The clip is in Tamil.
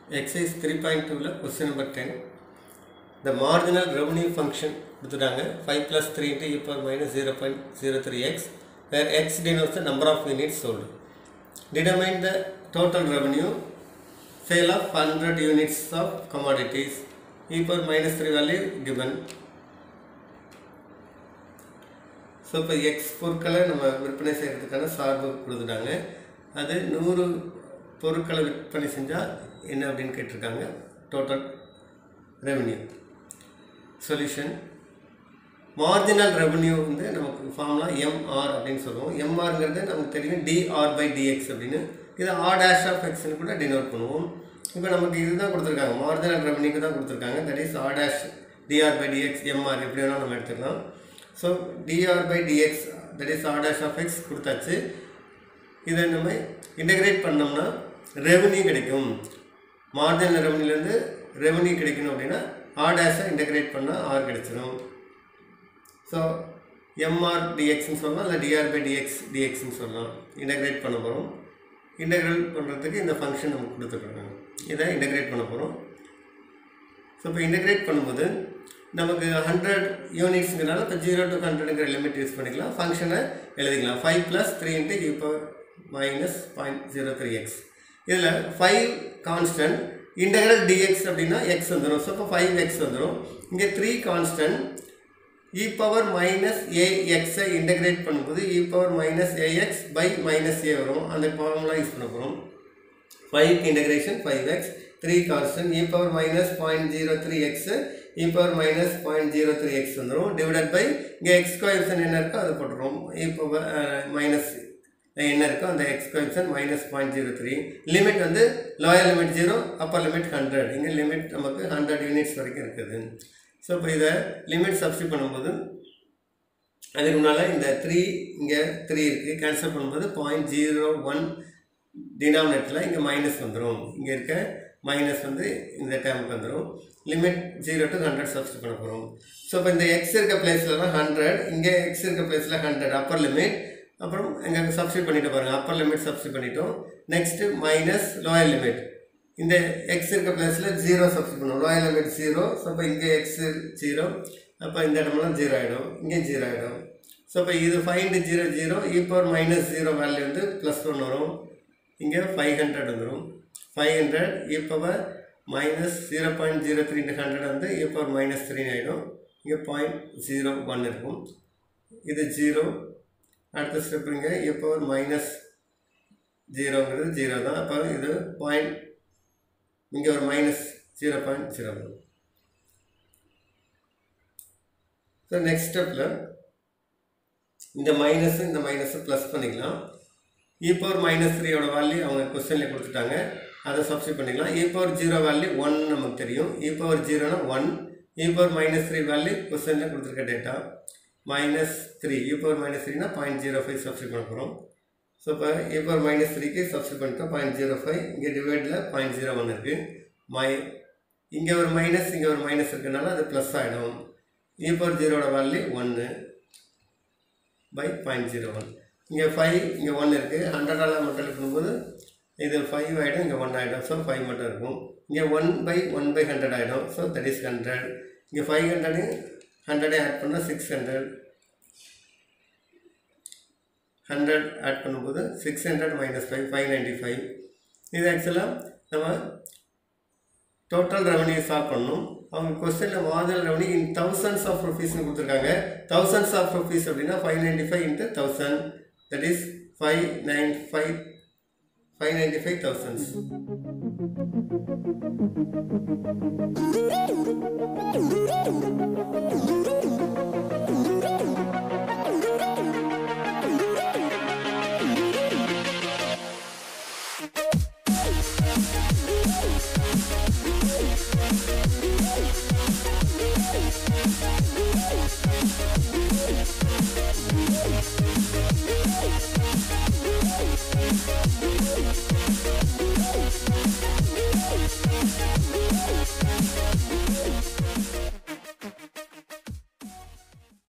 எக்ஸைஸ் த்ரீ பாயிண்ட் டூவில் question number ten the marginal revenue function கொடுத்துட்டாங்க five plus three into e power minus zero point zero three x where x denotes the number of units sold. Determine the total revenue sale of 100 units of commodities e power minus 3 value given. So இப்போ எக்ஸ் பொருட்களை நம்ம விற்பனை செய்கிறதுக்கான சார்பு கொடுத்துட்டாங்க அது நூறு பொருட்களை விற்பனை செஞ்சால் என்ன அப்படின்னு கேட்டிருக்காங்க total revenue solution marginal revenue வந்து நமக்கு ஃபார்முலா எம்ஆர் அப்படின்னு சொல்லுவோம் எம்ஆருங்கிறது நமக்கு தெரியும் டிஆர் பை டிஎக்ஸ் அப்படின்னு இது ஆர் டேஷ் ஆஃப் எக்ஸ்னு கூட டினோட் பண்ணுவோம் இப்போ நமக்கு இதுதான் கொடுத்துருக்காங்க மார்ஜினல் ரெவன்யூக்கு தான் கொடுத்துருக்காங்க that is R dash dR by dx MR எப்படி வேணால் நம்ம எடுத்துக்கலாம் so dR by dx that is R dash of x கொடுத்தாச்சு இதை நம்ம இன்டகிரேட் பண்ணோம்னா ரெவன்யூ கிடைக்கும் மார்ஜினல் ரெவன்யூலேருந்து ரெவன்யூ கிடைக்கணும் அப்படின்னா ஆர் டேஷை இன்டகிரேட் பண்ணால் ஆர் கிடைச்சிரும் ஸோ எம்ஆர் டிஎக்ஸ்னு சொல்லலாம் இல்லை டிஆர் பை டிஎக்ஸ் டிஎக்ஸ்னு சொல்லலாம் இன்டகிரேட் பண்ண போகிறோம் இன்டகிரேட் பண்ணுறதுக்கு இந்த ஃபங்க்ஷன் நமக்கு கொடுத்துருக்காங்க இதை இன்டகிரேட் பண்ண போகிறோம் ஸோ இப்போ இன்டகிரேட் பண்ணும்போது நமக்கு ஹண்ட்ரட் யூனிட்ஸ்ங்கிறனால இப்போ ஜீரோ டு ஹண்ட்ரடுங்கிற லிமிட் யூஸ் பண்ணிக்கலாம் ஃபங்க்ஷனை எழுதிக்கலாம் ஃபைவ் ப்ளஸ் த்ரீ இன்ட்டு இப்போ minus point zero three x இதில் ஃபைவ் கான்ஸ்டன்ட் இன்டகிரல் டிஎக்ஸ் அப்படின்னா எக்ஸ் வந்துடும் ஸோ இப்போ ஃபைவ் எக்ஸ் வந்துடும் இங்கே three constant e power minus ஏஎக்ஸை இன்டகிரேட் பண்ணும்போது e power minus ax by minus a வரும் அந்த ஃபார்முலா யூஸ் பண்ண போகிறோம் five integration five x three constant e power minus point zero three x இ power minus point zero three x வந்துடும் டிவைடட் பை இங்கே எக்ஸ் கோஎப்ஷன் என்ன இருக்கோ அதை போட்டுருவோம் இ பவர் மைனஸ் என்ன இருக்கோ அந்த x coefficient minus point zero three limit வந்து lower limit zero upper limit hundred இங்கே லிமிட் நமக்கு ஹண்ட்ரட் யூனிட்ஸ் வரைக்கும் இருக்குது ஸோ இப்போ இதை லிமிட் சப்ஸ்டியூட் பண்ணும்போது அதுக்கு முன்னால் இந்த த்ரீ இங்கே த்ரீ இருக்குது கேன்சல் பண்ணும்போது பாயிண்ட் ஜீரோ ஒன் டினாமினேட்டரில் இங்கே மைனஸ் வந்துடும் இங்கே இருக்க மைனஸ் வந்து இந்த டேமுக்கு வந்துடும் limit zero to hundred substitute பண்ண போகிறோம் ஸோ இப்போ இந்த எக்ஸ் இருக்க பிளேஸ்லலாம் ஹண்ட்ரட் இங்கே எக்ஸ் இருக்க பிளேஸில் ஹண்ட்ரட் அப்பர் லிமிட் அப்புறம் இங்கே சப்ஸ்டியூட் பண்ணிட்டு பாருங்கள் அப்பர் லிமிட் சப்ஸ்டியூட் பண்ணிட்டோம் நெக்ஸ்ட்டு மைனஸ் லோயர் லிமிட் இந்த எக்ஸ் இருக்க பிளேஸில் ஜீரோ சப்ஸ்டியூட் பண்ணுவோம் லோயர் லிமிட் ஜீரோ ஸோ இப்போ இங்கே எக்ஸ் ஜீரோ அப்போ இந்த இடமெல்லாம் ஜீரோ ஆகிடும் இங்கே ஜீரோ ஆகிடும் ஸோ இப்போ இது five zero zero e power minus zero value வந்து ப்ளஸ் ஒன் வரும் இங்கே ஃபைவ் ஹண்ட்ரட் வந்துடும் five hundred e power minus zero point zero three hundred வந்து இ பவர் மைனஸ் த்ரீ ஆகிடும் இங்கே பாயிண்ட் ஜீரோ ஒன் இருக்கும் இது ஜீரோ அடுத்த ஸ்டெப் இங்கே இ பவர் மைனஸ் ஜீரோங்கிறது ஜீரோ தான் அப்போ இது பாயிண்ட் இங்கே ஒரு மைனஸ் ஜீரோ பாயிண்ட் ஜீரோ வரும் ஸோ நெக்ஸ்ட் ஸ்டெப்பில் இந்த மைனஸ் இந்த மைனஸை ப்ளஸ் பண்ணிக்கலாம் இ பவர் மைனஸ் த்ரீயோட வேல்யூ அவங்க கொஸ்டினில் கொடுத்துட்டாங்க அதை சப்ஸ்டியூட் பண்ணிக்கலாம் e power zero value one நமக்கு தெரியும் இ பவர் ஜீரோனா one e power minus three value கொஸ்டினில் கொடுத்துருக்க data minus three e power minus த்ரீனா பாயிண்ட் ஜீரோ ஃபைவ் சப்ஸ்டியூட் பண்ண போகிறோம் ஸோ இப்போ இ பவர் மைனஸ் த்ரீக்கு சப்ஸ்டியூட் பண்ணிட்டோம் பாயிண்ட் ஜீரோ ஃபைவ் இங்கே டிவைடில் பாயிண்ட் ஜீரோ ஒன் இருக்குது மை இங்கே ஒரு மைனஸ் இங்கே ஒரு மைனஸ் இருக்குனால அது ப்ளஸ் ஆகிடும் இ பவர் ஜீரோட வேல்யூ ஒன்று பை பாயிண்ட் ஜீரோ ஒன் இங்கே ஃபைவ் இங்கே ஒன் இருக்குது ஹண்ட்ரடால் மட்டும் பண்ணும்போது இது ஃபைவ் ஆகிடும் இங்கே ஒன் ஆகிடும் ஸோ ஃபைவ் மட்டும் இருக்கும் இங்கே one by one by hundred ஆகிடும் ஸோ தட் இஸ் ஹண்ட்ரட் இங்கே ஃபைவ் ஹண்ட்ரடு ஹண்ட்ரடே ஆட் பண்ணால் சிக்ஸ் ஹண்ட்ரட் ஹண்ட்ரட் ஆட் பண்ணும்போது six hundred minus five five ninety five இது ஆக்சுவலாக நம்ம டோட்டல் ரெவன்யூ சால்வ் பண்ணணும் அவங்க கொஸ்டினில் மாதல் ரெவன்யூ இன் தௌசண்ட்ஸ் ஆஃப் ருபீஸ்னு கொடுத்துருக்காங்க தௌசண்ட்ஸ் ஆஃப் ருபீஸ் அப்படின்னா five ninety five into thousand that is five nine five five ninety five thousands Thank you.